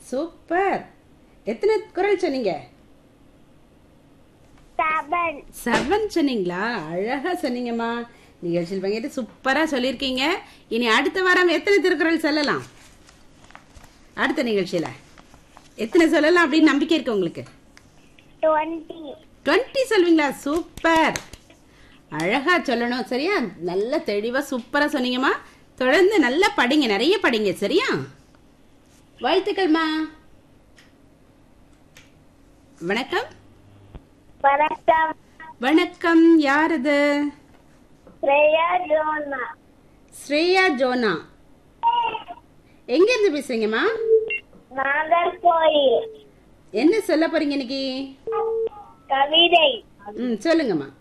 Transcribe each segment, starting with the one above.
Super எத்தனை குரல் சொன்னீங்க செவன் செவன் சொன்னீங்களா அழகா சொன்னீங்கம்மா நிகழ்ச்சியில் பங்கேற்று சூப்பரா சொல்லியிருக்கீங்க இனி அடுத்த வாரம் எத்தனை திருக்குறள் சொல்லலாம் அடுத்த நிகழ்ச்சியில எத்தனை சொல்லலாம் அப்படின்னு நம்பிக்கை இருக்கு உங்களுக்கு டுவெண்ட்டி டுவெண்ட்டி சொல்வீங்களா சூப்பர் அழகா சொல்லணும் சரியா நல்ல தெளிவா சூப்பரா சொன்னீங்கம்மா தொடர்ந்து நல்லா படிங்க நிறைய படிங்க சரியா வாழ்த்துக்கள்மா வணக்கம் வணக்கம் வணக்கம் யார் இது ஸ்ரேயா ஜோனா ஸ்ரேயா ஜோனா எங்க இருந்து பேசுறீங்கம்மா நாகர்கோயில் என்ன சொல்ல போறீங்க இன்னைக்கு கவிதை ம் சொல்லுங்கம்மா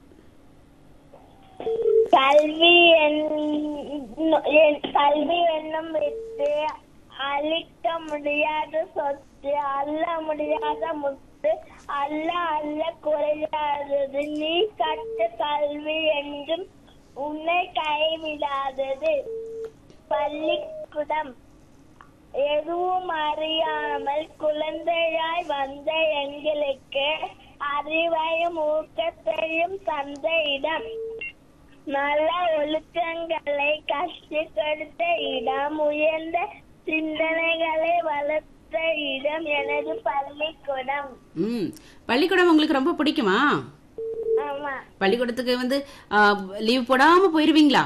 கல்வி என்னும் என்- கல்வி என்னும் வித்து அழிக்க முடியாத சொத்து அல்ல முடியாத முத்து அல்ல அல்ல குறையாதது நீ கற்ற கல்வி என்றும் உன்னை கைவிடாதது பள்ளிக்கூடம் எதுவும் அறியாமல் குழந்தையாய் வந்த எங்களுக்கு அறிவையும் ஊக்கத்தையும் தந்த இடம் நல்ல ஒழுக்கங்களை கற்றுக் கொடுத்த இடம் உயர்ந்த சிந்தனைகளை வளர்த்த இடம் எனது பள்ளிக்கூடம் ம் பள்ளிக்கூடம் உங்களுக்கு ரொம்ப பிடிக்குமா ஆமா பள்ளிக்கூடத்துக்கு வந்து லீவ் போடாம போயிருவீங்களா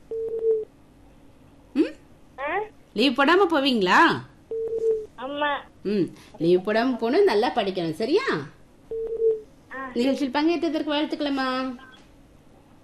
ம் ஆ? லீவ் போடாம போவீங்களா ஆமா ம் லீவ் போடாம போகணும் நல்லா படிக்கணும் சரியா ஆ. நிகழ்ச்சியில் பங்கேற்றதற்கு வாழ்த்துக்கலாமா